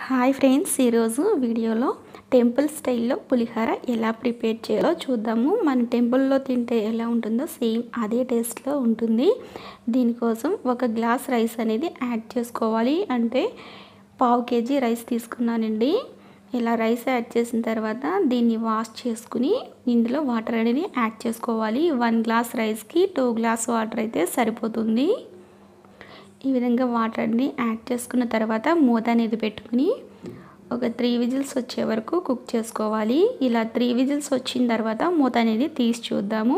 hi friends ఈరోజు వీడియోలో temple స్టైల్లో పులిహోర ఎలా ప్రిపేర్ చేయాలో చూద్దాము మన టెంపుల్లో తింటే ఎలా ఉంటుందో సేమ్ అదే టేస్ట్లో ఉంటుంది దీనికోసం ఒక గ్లాస్ రైస్ అనేది యాడ్ చేసుకోవాలి అంటే పావు కేజీ రైస్ తీసుకున్నానండి ఇలా రైస్ యాడ్ చేసిన తర్వాత దీన్ని వాష్ చేసుకుని ఇందులో వాటర్ అనేది యాడ్ చేసుకోవాలి వన్ గ్లాస్ రైస్కి టూ గ్లాస్ వాటర్ అయితే సరిపోతుంది ఈ విధంగా వాటర్ని యాడ్ చేసుకున్న తర్వాత మూత అనేది పెట్టుకుని ఒక త్రీ విజిల్స్ వచ్చే వరకు కుక్ చేసుకోవాలి ఇలా త్రీ విజిల్స్ వచ్చిన తర్వాత మూత అనేది తీసి చూద్దాము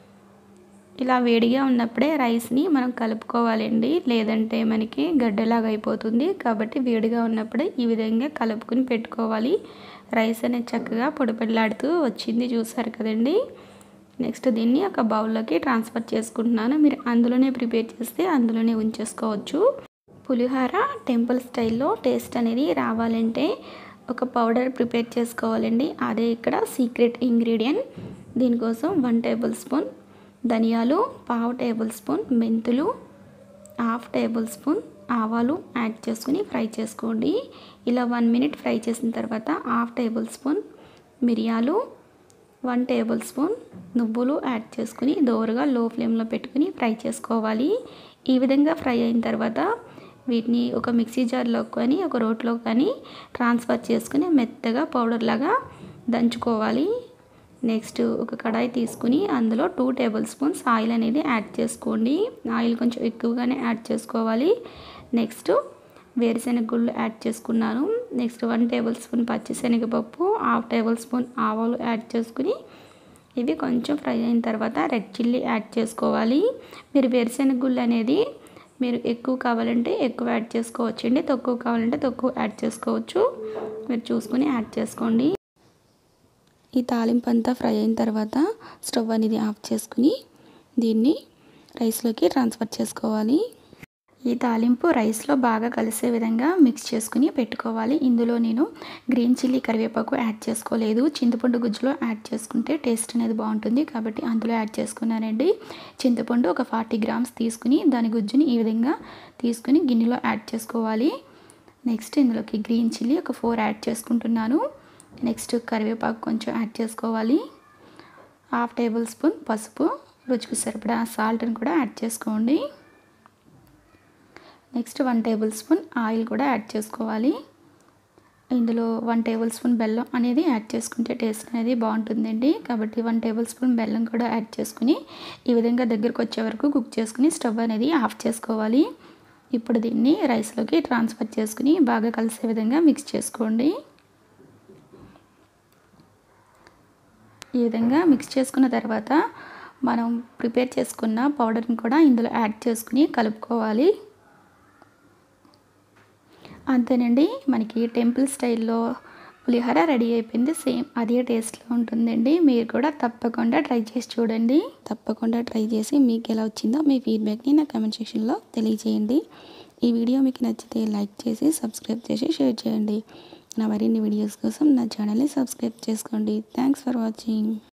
ఇలా వేడిగా ఉన్నప్పుడే రైస్ని మనం కలుపుకోవాలండి లేదంటే మనకి గడ్డలాగా అయిపోతుంది కాబట్టి వేడిగా ఉన్నప్పుడే ఈ విధంగా కలుపుకుని పెట్టుకోవాలి రైస్ అనేది చక్కగా పొడిపొడిలాడుతూ వచ్చింది చూసారు కదండి నెక్స్ట్ దీన్ని ఒక బౌల్లోకి ట్రాన్స్ఫర్ చేసుకుంటున్నాను మీరు అందులోనే ప్రిపేర్ చేస్తే అందులోనే ఉంచేసుకోవచ్చు పులిహోర టెంపుల్ స్టైల్లో టేస్ట్ అనేది రావాలంటే ఒక పౌడర్ ప్రిపేర్ చేసుకోవాలండి అదే ఇక్కడ సీక్రెట్ ఇంగ్రీడియంట్ దీనికోసం వన్ టేబుల్ స్పూన్ ధనియాలు పావు టేబుల్ స్పూన్ మెంతులు హాఫ్ టేబుల్ స్పూన్ ఆవాలు యాడ్ చేసుకుని ఫ్రై చేసుకోండి ఇలా వన్ మినిట్ ఫ్రై చేసిన తర్వాత హాఫ్ టేబుల్ స్పూన్ మిరియాలు వన్ టేబుల్ స్పూన్ నువ్వులు యాడ్ చేసుకుని దోరగా లో ఫ్లేమ్లో పెట్టుకుని ఫ్రై చేసుకోవాలి ఈ విధంగా ఫ్రై అయిన తర్వాత వీటిని ఒక మిక్సీ జార్లో కానీ ఒక రోట్లో కానీ ట్రాన్స్ఫర్ చేసుకుని మెత్తగా పౌడర్ లాగా దంచుకోవాలి నెక్స్ట్ ఒక కడాయి తీసుకుని అందులో టూ టేబుల్ స్పూన్స్ ఆయిల్ అనేది యాడ్ చేసుకోండి ఆయిల్ కొంచెం ఎక్కువగానే యాడ్ చేసుకోవాలి నెక్స్ట్ వేరుశెనగ గుళ్ళు యాడ్ చేసుకున్నాను నెక్స్ట్ వన్ టేబుల్ స్పూన్ పచ్చిశనగపప్పు హాఫ్ టేబుల్ స్పూన్ ఆవాలు యాడ్ చేసుకుని ఇవి కొంచెం ఫ్రై అయిన తర్వాత రెడ్ చిల్లీ యాడ్ చేసుకోవాలి మీరు వేరుశెనగ గుళ్ళు అనేది మీరు ఎక్కువ కావాలంటే ఎక్కువ యాడ్ చేసుకోవచ్చు అండి తక్కువ కావాలంటే తక్కువ యాడ్ చేసుకోవచ్చు మీరు చూసుకుని యాడ్ చేసుకోండి ఈ తాలింపు అంతా ఫ్రై అయిన తర్వాత స్టవ్ అనేది ఆఫ్ చేసుకుని దీన్ని రైస్లోకి ట్రాన్స్ఫర్ చేసుకోవాలి ఈ తాలింపు రైస్లో బాగా కలిసే విధంగా మిక్స్ చేసుకుని పెట్టుకోవాలి ఇందులో నేను గ్రీన్ చిల్లీ కరివేపాకు యాడ్ చేసుకోలేదు చింతపండు గుజ్జులో యాడ్ చేసుకుంటే టేస్ట్ అనేది బాగుంటుంది కాబట్టి అందులో యాడ్ చేసుకున్నానండి చింతపండు ఒక ఫార్టీ గ్రామ్స్ తీసుకుని దాని గుజ్జుని ఈ విధంగా తీసుకుని గిన్నెలో యాడ్ చేసుకోవాలి నెక్స్ట్ ఇందులోకి గ్రీన్ చిల్లీ ఒక ఫోర్ యాడ్ చేసుకుంటున్నాను నెక్స్ట్ కరివేపాకు కొంచెం యాడ్ చేసుకోవాలి హాఫ్ టేబుల్ స్పూన్ పసుపు రుచికి సరిపడా సాల్ట్ని కూడా యాడ్ చేసుకోండి next one tablespoon oil కూడా యాడ్ చేసుకోవాలి ఇందులో వన్ టేబుల్ స్పూన్ బెల్లం అనేది యాడ్ చేసుకుంటే టేస్ట్ అనేది బాగుంటుందండి కాబట్టి వన్ టేబుల్ స్పూన్ బెల్లం కూడా యాడ్ చేసుకుని ఈ విధంగా దగ్గరకు వచ్చే వరకు కుక్ చేసుకుని స్టవ్ అనేది ఆఫ్ చేసుకోవాలి ఇప్పుడు దీన్ని రైస్లోకి ట్రాన్స్ఫర్ చేసుకుని బాగా కలిసే విధంగా మిక్స్ చేసుకోండి ఈ విధంగా మిక్స్ చేసుకున్న తర్వాత మనం ప్రిపేర్ చేసుకున్న పౌడర్ని కూడా ఇందులో యాడ్ చేసుకుని కలుపుకోవాలి అంతేనండి మనకి టెంపుల్ స్టైల్లో పులిహోర రెడీ అయిపోయింది సేమ్ అదే టేస్ట్లో ఉంటుందండి మీరు కూడా తప్పకుండా ట్రై చేసి చూడండి తప్పకుండా ట్రై చేసి మీకు ఎలా వచ్చిందో మీ ఫీడ్బ్యాక్ని నా కమెంట్ సెక్షన్లో తెలియజేయండి ఈ వీడియో మీకు నచ్చితే లైక్ చేసి సబ్స్క్రైబ్ చేసి షేర్ చేయండి నా మరిన్ని వీడియోస్ కోసం నా ఛానల్ని సబ్స్క్రైబ్ చేసుకోండి థ్యాంక్స్ ఫర్ వాచింగ్